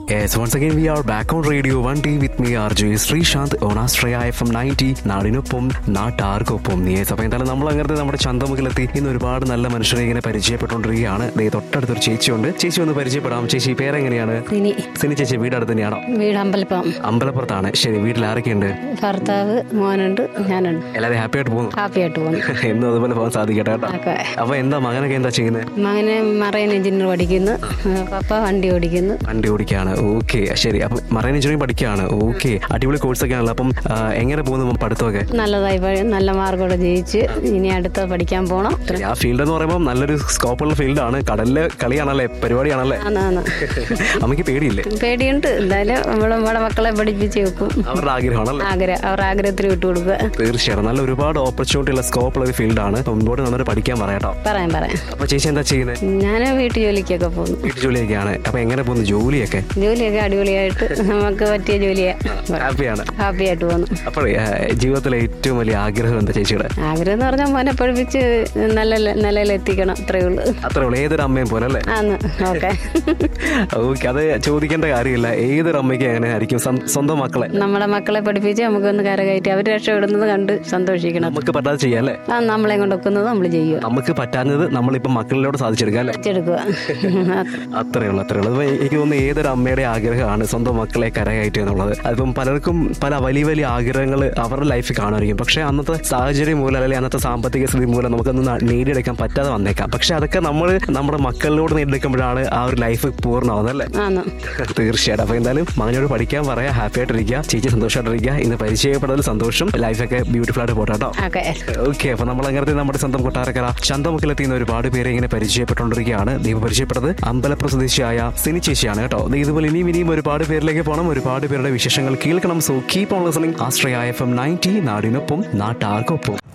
Yes, once again we are back on Radio 1D with me RJ Sreesanth on Astraya FM 90 നാടിനൊപ്പം നാട്ടാർക്കൊപ്പം yes അപ്പോൾ എന്തായാലും നമ്മൾ അങ്ങനത്തെ നമ്മുടെ ചന്തമുഖിലെത്തി ഇന്ന് ഒരുപാട് നല്ല മനുഷ്യരെ ഇങ്ങനെ പരിചയപ്പെട്ടുകൊണ്ടിരിക്കുകയാണ് ദേ തൊട്ടടുത്തൊരു ചേച്ചിയുണ്ട് ചേച്ചി ഒന്ന് പരിചയപ്പെടാം ചേച്ചി പേരെങ്ങനെയാണ് ഇനി സിനി ചേച്ചി വീട് അടുത്ത് തന്നെയാണോ വീട് അമ്പലപ്പം അമ്പലപ്പുറത്താണ് ശരി വീട്ടിൽ ആരൊക്കെയുണ്ട് ഭർത്താവ് മോനുണ്ട് ഞാനുണ്ട് എല്ലാവരും ഹാപ്പി ആയിട്ട് പോകുന്നു ഹാപ്പിയായിട്ട് പോകുന്നു എന്നും അതുപോലെ പോകാൻ സാധിക്കട്ടെ കേട്ടോ ഒക്കെ അപ്പോൾ എന്താ മകനൊക്കെ എന്താ ചെയ്യുന്നത് മകന് മറൈൻ എഞ്ചിനീയർ പഠിക്കുന്നു പപ്പ വണ്ടി ഓടിക്കുന്നു വണ്ടി ഓടിക്കുകയാണ് ഓക്കെ ശരി അപ്പം മറൈൻ എഞ്ചിനീയറിംഗ് പഠിക്കുകയാണ് ഓക്കെ അടിപൊളി കോഴ്സൊക്കെ ആണല്ലോ അപ്പം ആ, എങ്ങനെ പോകുന്നു പഠിത്തമൊക്കെ നല്ലതായി പഴ- നല്ല മാർക്കോടെ ജയിച്ച് ഇനി അടുത്ത പഠിക്കാൻ പോണം ശരി, ആ ഫീൽഡ് എന്ന് പറയുമ്പോൾ നല്ലൊരു സ്കോപ്പുള്ള ഫീൽഡാണ് കടലിലെ കളിയാണല്ലേ പരിപാടിയാണല്ലേ ആന്നാന്ന് അമ്മയ്ക്ക് പേടിയില്ലേ പേടിയുണ്ട് എന്തായാലും നമ്മളെ നമ്മുടെ മക്കളെ പഠിപ്പിച്ച് വെക്കും അവരുടെ ആഗ്രഹമാണല്ലേ ആഗ്രഹം അവർ ആഗ്രഹത്തിന് വിട്ടുകൊടുക്കുക തീർച്ചയായിട്ടും നല്ല ഒരുപാട് ഓപ്പർച്യൂണിറ്റി ഉള്ള സ്കോപ്പുള്ള ഒരു ഫീൽഡാണ് അപ്പം മുമ്പോട്ട് നന്നായിട്ട് പഠിക്കാൻ പറയാട്ടോ പറയാം പറയാം അപ്പൊ ചേച്ചി എന്താ ചെയ്യുന്നത് ഞാൻ വീട്ടു ജോലിക്കൊക്കെ പോകുന്നു വീട്ടു ജോലിയൊക്കെയാണ് അപ്പൊ എങ്ങനെ പോകുന്നു ജോലിയൊക്കെ ജോലിയൊക്കെ അടിപൊളിയായിട്ട് നമുക്ക് പറ്റിയ ജോലിയാ ഹാപ്പിയാണ് ഹാപ്പിയായിട്ട് പോകുന്നു അപ്പോഴേ ആ, ജീവിതത്തിലെ ഏറ്റവും വലിയ ആഗ്രഹം എന്താ ചേച്ചിയുടെ ആഗ്രഹം എന്ന് പറഞ്ഞാൽ മോനെ പഠിപ്പിച്ച് നല്ല നിലയിലെത്തിക്കണം അത്രയേ ഉള്ളൂ അത്രേ ഉള്ളൂ ഏതൊരു അമ്മയും പോലെ അല്ലേ ആന്ന് ഓക്കെ ഓക്കെ അത് ചോദിക്കേണ്ട കാര്യമില്ല ഏതൊരു അമ്മയ്ക്ക് എങ്ങനെ ആയിരിക്കും സ്വ- സ്വന്തം മക്കളെ നമ്മളെ മക്കളെ പഠിപ്പിച്ച് നമുക്കൊന്ന് കരകയറ്റി അവർ രക്ഷപ്പെടുന്നത് കണ്ട് സന്തോഷിക്കണം നമുക്ക് പറ്റാതെ ചെയ്യാം അല്ലേ ആ നമ്മളെ കൊണ്ട് ഒക്കുന്നത് നമ്മൾ ചെയ്യുക നമുക്ക് പറ്റാഞ്ഞത് നമ്മളിപ്പോ മക്കളിലോട് സാധിച്ചെടുക്കാം അല്ലേ വെച്ചെടുക്കുക അത്രേ ഉള്ളൂ അത്രേ ഉള്ളൂ അപ്പൊ എനിക്ക് തോന്നുന്നു ഏതൊരു അമ്മയുടെ ആഗ്രഹമാണ് സ്വന്തം മക്കളെ കരകയറ്റുക എന്നുള്ളത് അതിപ്പം പലർക്കും പല വലിയ വലിയ ആഗ്രഹങ്ങൾ അവരുടെ ലൈഫിൽ കാണുമായിരിക്കും പക്ഷെ അന്നത്തെ സാഹചര്യം മൂലം അല്ലെങ്കിൽ അന്നത്തെ സാമ്പത്തിക സ്ഥിതി മൂലം നമുക്കൊന്നും ന- നേടിയെടുക്കാൻ പറ്റാതെ വന്നേക്കാം പക്ഷെ അതൊക്കെ നമ്മൾ നമ്മുടെ മക്കളിലോട് നേടിയെടുക്കുമ്പോഴാണ് ആ ഒരു ലൈഫ് പൂർണ്ണമാവുന്നത് അല്ലേ ആന്ന് തീർച്ചയായിട്ടും അപ്പൊ എന്തായാലും മകനോട് പഠിക്കാൻ പറയാം ഹാപ്പി ആയിട്ടിരിക്കുക ചേച്ചി സന്തോഷമായിട്ടിരിക്കുക ഇന്ന് പരിചയപ്പെടുന്നതിൽ സന്തോഷം ലൈഫൊക്കെ ബ്യൂട്ടിഫുൾ ആയിട്ട് പോട്ടെ കേട്ടോ ഓക്കെ ഓക്കെ അപ്പൊ നമ്മൾ അങ്ങനത്തെ നമ്മുടെ സ്വന്തം കൊട്ടാരക്കര ചന്തമുക്കിലെത്തിയുന്ന ഒരുപാട് പേരെ ഇങ്ങനെ പരിചയപ്പെട്ടുകൊണ്ടിരിക്കുകയാണ് ദീപ പരിചയപ്പെട്ടത് അമ്പലപ്പുറ സ്വദേശിയായ സിനി ചേച്ചിയാണ് കേട്ടോ ദേ ഇതുപോലെ ഇനിയും ഇനിയും ഒരുപാട് പേരിലേക്ക് പോകണം ഒരുപാട് പേരുടെ വിശേഷങ്ങൾ കേൾക്കണം so keep on listening Ashraya F M ninety നാടിനൊപ്പം നാട്ടാർക്കൊപ്പം